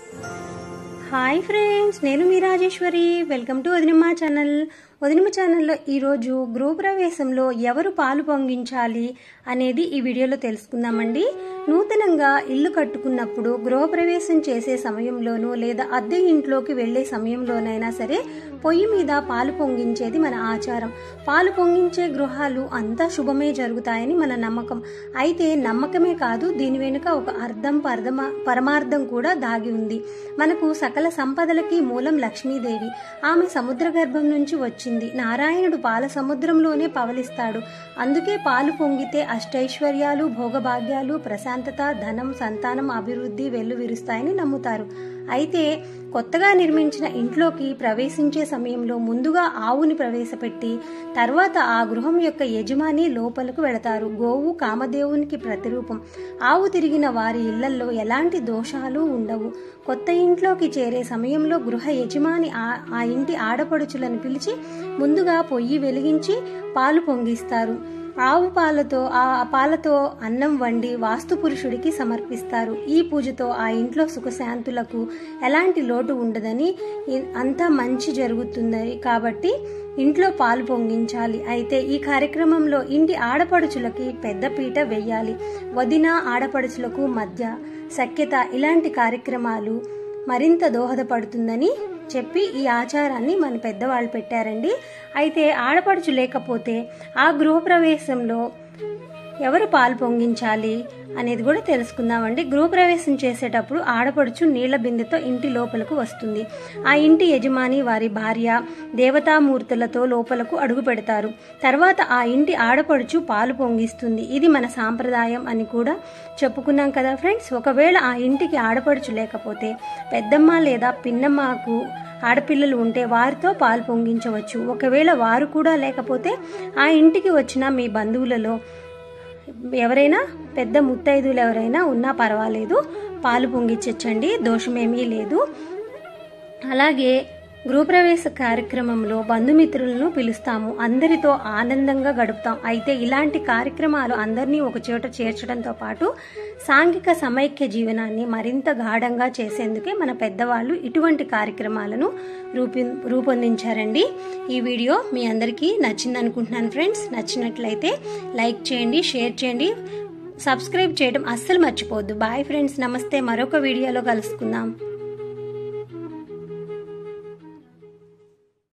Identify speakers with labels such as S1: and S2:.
S1: hi friends నేను మీ Rajeshwari welcome to Vadinamma channel Vadinamma ఛానల్లో ఈరోజు గృహప్రవేశంలో ఎవరు పాలు పొంగించాలి అనేది ఈ వీడియోలో తెలుసుకుందామండి నూతనంగా ఇల్లు కట్టుకున్నప్పుడు గృహప్రవేశం చేసే సమయంలోనూ లేదా అద్దె ఇంట్లోకి వెళ్లే సమయంలోనైనా సరే పొయ్యి మీద పాలు పొంగించేది మన ఆచారం పాలు పొంగించే గృహాలు అంతా శుభమే జరుగుతాయని మన నమ్మకం అయితే నమ్మకమే కాదు దీని వెనుక ఒక అర్థం పరమ పరమార్థం కూడా దాగి ఉంది మనకు సకల సంపదలకి మూలం లక్ష్మీదేవి ఆమె సముద్ర గర్భం నుంచి వచ్చింది నారాయణుడు పాల సముద్రంలోనే పవలిస్తాడు అందుకే పాలు పొంగితే అష్టైశ్వర్యాలు భోగభాగ్యాలు ప్రశాంతత ధనం సంతానం అభివృద్ధి వెల్లువిరుస్తాయని నమ్ముతారు అయితే కొత్తగా నిర్మించిన ఇంట్లోకి ప్రవేశించే సమయంలో ముందుగా ఆవుని ప్రవేశపెట్టి తర్వాత ఆ గృహం యొక్క యజమాని లోపలకు వెళతారు గోవు కామదేవునికి ప్రతిరూపం ఆవు తిరిగిన వారి ఇళ్లలో ఎలాంటి దోషాలు ఉండవు కొత్త ఇంట్లోకి చేరే సమయంలో గృహ యజమాని ఆ ఇంటి ఆడపడుచులను పిలిచి ముందుగా పొయ్యి వెలిగించి పాలు పొంగిస్తారు ఆవు పాలతో ఆ పాలతో అన్నం వండి వాస్తు పురుషుడికి సమర్పిస్తారు ఈ పూజతో ఆ ఇంట్లో సుఖశాంతులకు ఎలాంటి లోటు ఉండదని అంతా మంచి జరుగుతుంది కాబట్టి ఇంట్లో పాలు పొంగించాలి అయితే ఈ కార్యక్రమంలో ఇంటి ఆడపడుచులకి పెద్ద పీట వెయ్యాలి వదిన ఆడపడుచులకు మధ్య సఖ్యత ఇలాంటి కార్యక్రమాలు మరింత దోహదపడుతుందని చెప్పి ఈ ఆచారాన్ని మన పెద్దవాళ్ళు పెట్టారండి అయితే ఆడపడుచు లేకపోతే ఆ గృహప్రవేశంలో ఎవరు పాలు పొంగించాలి అనేది కూడా తెలుసుకుందామండి గృహప్రవేశం చేసేటప్పుడు ఆడపడుచు నీళ్ల బిందెతో ఇంటి లోపలకు వస్తుంది ఆ ఇంటి యజమాని వారి భార్య దేవతామూర్తులతో లోపలకు అడుగు పెడతారు తర్వాత ఆ ఇంటి ఆడపడుచు పాలు పొంగిస్తుంది ఇది మన సాంప్రదాయం అని కూడా చెప్పుకున్నాం కదా ఫ్రెండ్స్ ఒకవేళ ఆ ఇంటికి ఆడపడుచు లేకపోతే పెద్దమ్మ లేదా పిన్నమ్మకు ఆడపిల్లలు ఉంటే వారితో పాలు పొంగించవచ్చు ఒకవేళ వారు కూడా లేకపోతే ఆ ఇంటికి వచ్చిన మీ బంధువులలో ఎవరైనా పెద్ద ముత్తైదులు ఎవరైనా ఉన్నా పర్వాలేదు పాలు పొంగించచ్చండి దోషమేమీ లేదు అలాగే గృహప్రవేశ కార్యక్రమంలో బంధుమిత్రులను పిలుస్తాము అందరితో ఆనందంగా గడుపుతాం అయితే ఇలాంటి కార్యక్రమాలు అందరినీ ఒక చోట చేర్చడంతో పాటు సాంఘిక సమైక్య జీవనాన్ని మరింత గాఢంగా చేసేందుకే మన పెద్దవాళ్ళు ఇటువంటి కార్యక్రమాలను రూపి రూపొందించారండి ఈ వీడియో మీ అందరికీ నచ్చింది అనుకుంటున్నాను ఫ్రెండ్స్ నచ్చినట్లయితే లైక్ చేయండి షేర్ చేయండి సబ్స్క్రైబ్ చేయడం అస్సలు మర్చిపోవద్దు బాయ్ ఫ్రెండ్స్ నమస్తే మరొక వీడియోలో కలుసుకుందాం